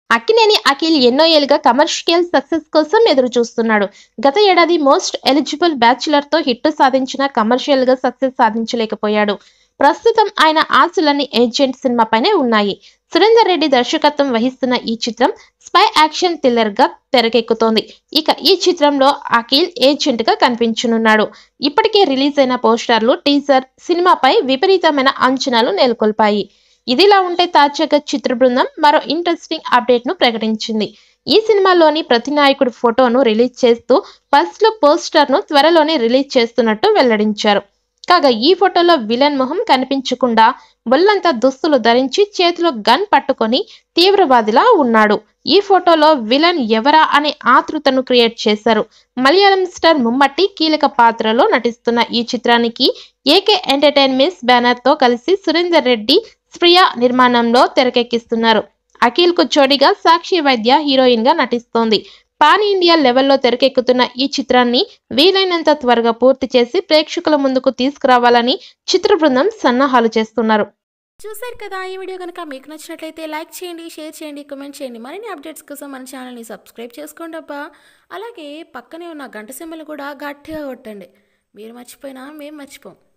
అక్కినేని అఖిల్ ఎన్నో ఏళ్ళుగా commercial success కోసం ఎదురు చూస్తున్నాడు గత ఏడాది మోస్ట్ ఎలిజిబుల్ బ్యాచులర్ తో హిట్ సాధించిన కమర్షియల్ గా సక్సెస్ సాధించలేకపోయాడు ప్రస్తుతం ఆయన ఆశలన్నీ ఏజెంట్ సినిమాపైనే ఉన్నాయి సురేందర్ రెడ్డి దర్శకత్వం వహిస్తున్న ఈ చిత్రం స్పై యాక్షన్ థ్రిల్లర్ గా తెరకెక్కుతోంది ఇక ఈ చిత్రంలో అఖిల్ ఏజెంట్ గా కనిపించనున్నాడు ఇప్పటికే రిలీజ్ అయిన పోస్టర్లు టీజర్ సినిమాపై విపరీతమైన అంచనాలు నెలకొల్పాయి ఇదిలా ఉంటే తాజాగా చిత్ర బృందం మరో ఇంట్రెస్టింగ్ అప్డేట్ ను ప్రకటించింది ఈ సినిమాలోని ప్రతి నాయకుడి ఫోటోను రిలీజ్ చేస్తూ ఫస్ట్ లుక్ పోస్టర్ ను త్వరలోనే రిలీజ్ చేస్తున్నట్టు వెల్లడించారు కాగా ఈ ఫోటోలో విలన్ మొహం కనిపించకుండా ఒళ్ళంతా దుస్తులు ధరించి చేతిలో గన్ పట్టుకొని తీవ్రవాదిలా ఉన్నాడు ఈ ఫోటోలో విలన్ ఎవరా అనే ఆతృతను క్రియేట్ చేశారు మలయాళం స్టార్ ముమ్మట్టి కీలక పాత్రలో నటిస్తున్న ఈ చిత్రానికి ఏకే ఎంటర్టైన్మెంట్స్ బ్యానర్ తో కలిసి సురేందర్ రెడ్డి స్ప్రియా నిర్మాణంలో తెరకెక్కిస్తున్నారు అఖిల్ కు జోడిగా సాక్షి వైద్య హీరోయిన్ గా నటిస్తోంది పాన్ ఇండియా లెవెల్లో తెరకెక్కుతున్న ఈ చిత్రాన్ని వీలైనంత త్వరగా పూర్తి చేసి ప్రేక్షకుల ముందుకు తీసుకురావాలని చిత్ర బృందం సన్నాహాలు చేస్తున్నారు చూశారు కదా ఈ వీడియో కనుక మీకు నచ్చినట్లయితే లైక్ చేయండి షేర్ చేయండి కామెంట్ చేయండి మరిన్ని అప్డేట్స్ కోసం మన ఛానల్ని సబ్స్క్రైబ్ చేసుకోండి అబ్బా అలాగే పక్కనే ఉన్న గంట సింబల్ కూడా గట్టిగా కొట్టండి మీరు మర్చిపోయినా మేము మర్చిపోం